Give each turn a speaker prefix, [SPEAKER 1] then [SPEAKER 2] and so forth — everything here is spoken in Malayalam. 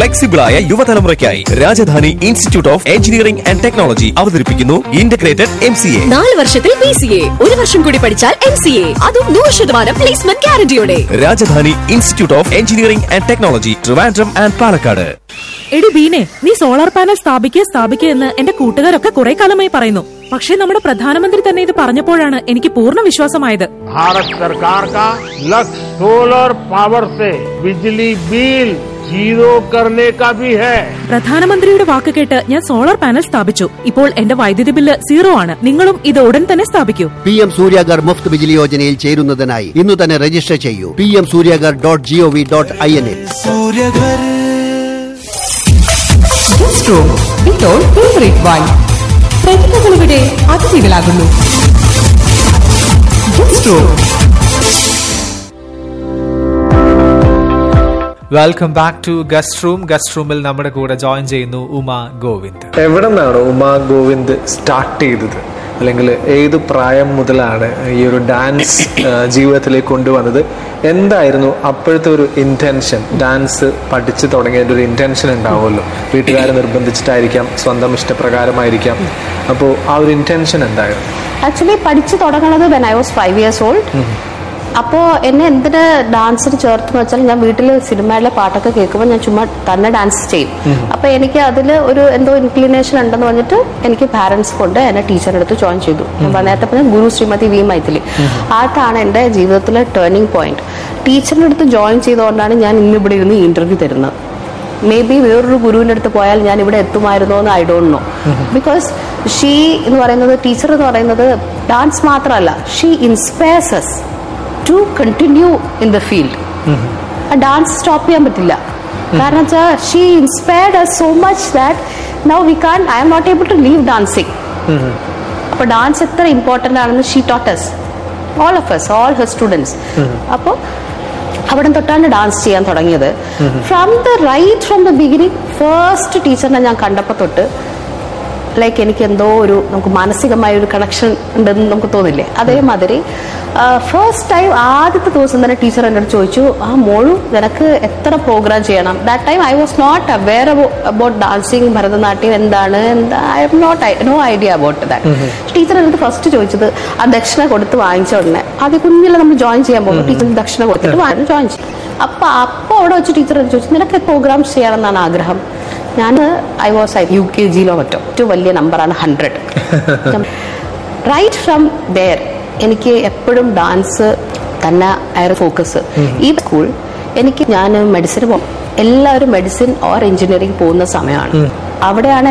[SPEAKER 1] ഫ്ലെക്സിബിളായ യുവതലമുറയ്ക്കായി Rajadhani Institute of Engineering and Technology അവതരിപ്പിക്കുന്നു ഇന്റഗ്രേറ്റഡ് എം സി എ
[SPEAKER 2] നാല് വർഷത്തിൽ പി സി എ ഒരു വർഷം കൂടി പഠിച്ചാൽ എം സി എ അതും നൂറ് ശതമാനം പ്ലേസ്മെന്റ് ഗ്യാരണ്ടിയോടെ
[SPEAKER 1] Rajadhani Institute of Engineering and Technology Trivandrum and Palakkad
[SPEAKER 3] എടി ബീനെ നീ സോളാർ പാനൽ സ്ഥാപിക്കുക സ്ഥാപിക്കുക എന്ന് എന്റെ കൂട്ടുകാരൊക്കെ കുറെ കാലമായി പറയുന്നു പക്ഷേ നമ്മുടെ പ്രധാനമന്ത്രി തന്നെ ഇത് പറഞ്ഞപ്പോഴാണ് എനിക്ക് പൂർണ്ണ വിശ്വാസമായത്
[SPEAKER 4] भारत सरकार का लक्ष्य सोलर पावर से बिजली बिल जीरो करने का भी है
[SPEAKER 3] പ്രധാനമന്ത്രിയുടെ വാക്ക് കേട്ട് ഞാൻ സോളാർ പാനൽ സ്ഥാപിച്ചു ഇപ്പോൾ എന്റെ വൈദ്യുതി ബില്ല് സീറോ ആണ് നിങ്ങളും ഇത് ഉടൻ തന്നെ സ്ഥാപിക്കൂ
[SPEAKER 5] പി എം സൂര്യാഗർ മുഫ്ത് ബിജിലി യോജനയിൽ ചേരുന്നതിനായി ഇന്ന് തന്നെ രജിസ്റ്റർ ചെയ്യൂ P M Suryaghar dot G O V dot I N എ
[SPEAKER 6] ഇപ്പോൾ ഫേവറേറ്റ് വൈൻ പ്രതിഭകളിവിടെ അതിഥികളാകുന്നു guest room
[SPEAKER 7] welcome back to guest room guest റൂമിൽ നമ്മുടെ കൂടെ ജോയിൻ ചെയ്യുന്നു ഉമ ഗോവിന്ദ്
[SPEAKER 8] എവിടെ നിന്നാണ് ഉമ ഗോവിന്ദ് സ്റ്റാർട്ട് ചെയ്തത് അല്ലെങ്കിൽ ഏത് പ്രായം മുതലാണ് ഈ ഒരു ഡാൻസ് ആ, ജീവിതത്തിലേക്ക് കൊണ്ടുവന്നത് എന്തായിരുന്നു അപ്പോഴത്തെ ഒരു ഇന്റൻഷൻ ഡാൻസ് പഠിച്ചു തുടങ്ങിയതിൻ്റെ ഒരു ഇന്റൻഷൻ ഉണ്ടാവുമല്ലോ വീട്ടുകാരെ നിർബന്ധിച്ചിട്ടായിരിക്കാം സ്വന്തം ഇഷ്ടപ്രകാരമായിരിക്കാം അപ്പോൾ ആ ഒരു ഇന്റൻഷൻ എന്തായിരുന്നു
[SPEAKER 9] ആക്ച്വലി പഠിച്ചു തുടങ്ങണത് when I was five years old അപ്പോൾ എന്നെ എന്തിന് ഡാൻസിന് ചേർത്തെന്ന് വെച്ചാൽ ഞാൻ വീട്ടിൽ സിനിമയിലെ പാട്ടൊക്കെ കേൾക്കുമ്പോൾ ഞാൻ ചുമ്മാ തന്നെ ഡാൻസ് ചെയ്യും അപ്പോൾ എനിക്ക് അതിൽ ഒരു എന്തോ ഇൻക്ലിനേഷൻ ഉണ്ടെന്ന് പറഞ്ഞിട്ട് എനിക്ക് പാരൻസ് കൊണ്ട് എന്നെ ടീച്ചറിൻ്റെ അടുത്ത് ജോയിൻ ചെയ്തു ഞാൻ നേരത്തെ പറഞ്ഞ ഗുരു ശ്രീമതി വി മൈഥിലി അതാണ് എൻ്റെ ജീവിതത്തിലെ ടേണിംഗ് പോയിന്റ് ടീച്ചറിൻ്റെ അടുത്ത് ജോയിൻ ചെയ്തുകൊണ്ടാണ് ഞാൻ ഇന്ന് ഇവിടെ ഇരുന്ന് ഇന്റർവ്യൂ തരുന്നത് മേ ബി വേറൊരു ഗുരുവിൻ്റെ അടുത്ത് പോയാൽ ഞാൻ ഇവിടെ എത്തുമായിരുന്നോ എന്ന് I don't know because she എന്ന് പറയുന്നത് ടീച്ചർ എന്ന് പറയുന്നത് ഡാൻസ് മാത്രമല്ല she inspires to continue in the field ആ ഡാൻസ് സ്റ്റോപ്പ് ചെയ്യാൻ പറ്റില്ല കാരണം വെച്ചാൽ she inspired us so much that now we can I'm not able to leave dancing അപ്പോൾ ഡാൻസ് എത്ര ഇമ്പോർട്ടൻ്റ് ആണെന്ന് she taught us all of us all her students അപ്പോൾ അവിടെ തൊട്ടാണ് ഡാൻസ് ചെയ്യാൻ തുടങ്ങിയത് from the right from the beginning first ടീച്ചറിനെ ഞാൻ കണ്ടപ്പോൾ തൊട്ട് ലൈക്ക് എനിക്ക് എന്തോ ഒരു നമുക്ക് മാനസികമായ ഒരു കണക്ഷൻ ഉണ്ടെന്ന് നമുക്ക് തോന്നില്ലേ അതേമാതിരി ഫസ്റ്റ് ടൈം ആദ്യത്തെ ദിവസം തന്നെ ടീച്ചർ എൻ്റെ അടുത്ത് ചോദിച്ചു ആ മോളു നിനക്ക് എത്ര പ്രോഗ്രാം ചെയ്യണം that time I was not aware about dancing Bharatanatyam എന്താണ് എന്താ I'm not no idea about that teacher എൻ്റെ ഫസ്റ്റ് ചോദിച്ചത് ആ ദക്ഷിണ കൊടുത്ത് വാങ്ങിച്ച ഉടനെ ആദ്യം കുഞ്ഞിലെ നമ്മൾ ജോയിൻ ചെയ്യാൻ പോകുമ്പോൾ ടീച്ചർ ദക്ഷിണ കൊടുത്തിട്ട് വാങ്ങി ജോയിൻ ചെയ്യും അപ്പൊ അപ്പൊ അവിടെ വെച്ച് ടീച്ചർ ചോദിച്ചു നിനക്ക് പ്രോഗ്രാംസ് ചെയ്യണമെന്നാണ് ആഗ്രഹം ഞാൻ I was I U K ജിയിലോ മറ്റോ ഏറ്റവും വലിയ നമ്പറാണ് ഹൺഡ്രഡ് റൈറ്റ് ഫ്രം ദർ എനിക്ക് എപ്പോഴും ഡാൻസ് തന്നെ ആയിരുന്നു ഫോക്കസ് ഈ സ്കൂൾ എനിക്ക് ഞാൻ മെഡിസിന് പോകും എല്ലാവരും മെഡിസിൻ ഓർ എഞ്ചിനീയറിംഗ് പോകുന്ന സമയമാണ് അവിടെയാണ്